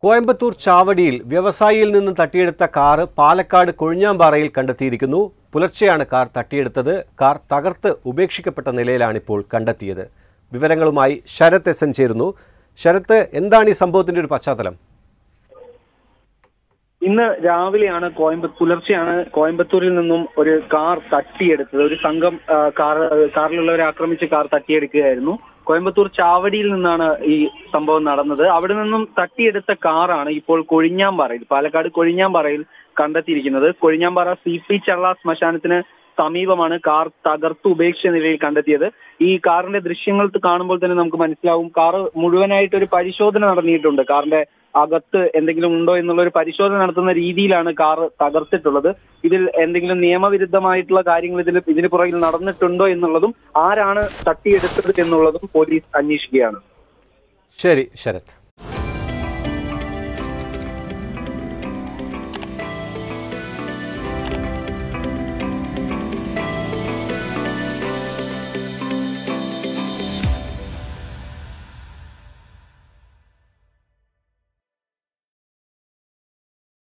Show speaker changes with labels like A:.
A: കോയമ്പത്തൂർ ചാവടിയിൽ വ്യവസായിയിൽ നിന്ന് തട്ടിയെടുത്ത കാറ് പാലക്കാട് കൊഴിഞ്ഞാമ്പാറയിൽ കണ്ടെത്തിയിരിക്കുന്നു പുലർച്ചെയാണ് കാർ തട്ടിയെടുത്തത് കാർ തകർത്ത് ഉപേക്ഷിക്കപ്പെട്ട നിലയിലാണിപ്പോൾ കണ്ടെത്തിയത് വിവരങ്ങളുമായി ശരത് എസ് എൻ ചേരുന്നു ശരത്ത് എന്താണ് ഈ സംഭവത്തിന്റെ ഒരു പശ്ചാത്തലം
B: ഇന്ന് രാവിലെയാണ് കോയമ്പത്തൂർ പുലർച്ചെയാണ് കോയമ്പത്തൂരിൽ നിന്നും ഒരു കാർ തട്ടിയെടുത്തത് ഒരു സംഘം ആ, കാർ കാറിലുള്ളവരെ ആക്രമിച്ച് കാർ തട്ടിയെടുക്കുകയായിരുന്നു കോയമ്പത്തൂർ ചാവടിയിൽ നിന്നാണ് ഈ സംഭവം നടന്നത് അവിടെ നിന്നും തട്ടിയെടുത്ത കാറാണ് ഇപ്പോൾ കൊഴിഞ്ഞാമ്പാറയിൽ പാലക്കാട് കൊഴിഞ്ഞാമ്പാറയിൽ കണ്ടെത്തിയിരിക്കുന്നത് കൊഴിഞ്ഞാമ്പാറ സി പി ചള്ള ശ്മശാനത്തിന് സമീപമാണ് കാർ തകർത്ത് ഉപേക്ഷിച്ച നിലയിൽ കണ്ടെത്തിയത് ഈ കാറിന്റെ ദൃശ്യങ്ങൾ കാണുമ്പോൾ തന്നെ നമുക്ക് മനസ്സിലാവും കാർ മുഴുവനായിട്ട് ഒരു പരിശോധന നടന്നിട്ടുണ്ട് കാറിന്റെ അകത്ത് എന്തെങ്കിലും ഉണ്ടോ എന്നുള്ള ഒരു പരിശോധന നടത്തുന്ന രീതിയിലാണ് കാർ തകർത്തിട്ടുള്ളത് ഇതിൽ എന്തെങ്കിലും നിയമവിരുദ്ധമായിട്ടുള്ള കാര്യങ്ങൾ ഇതിൽ ഇതിന് പുറകിൽ നടന്നിട്ടുണ്ടോ എന്നുള്ളതും ആരാണ് തട്ടിയെടുത്തത് എന്നുള്ളതും പോലീസ് അന്വേഷിക്കുകയാണ്
A: ശരി ശരത്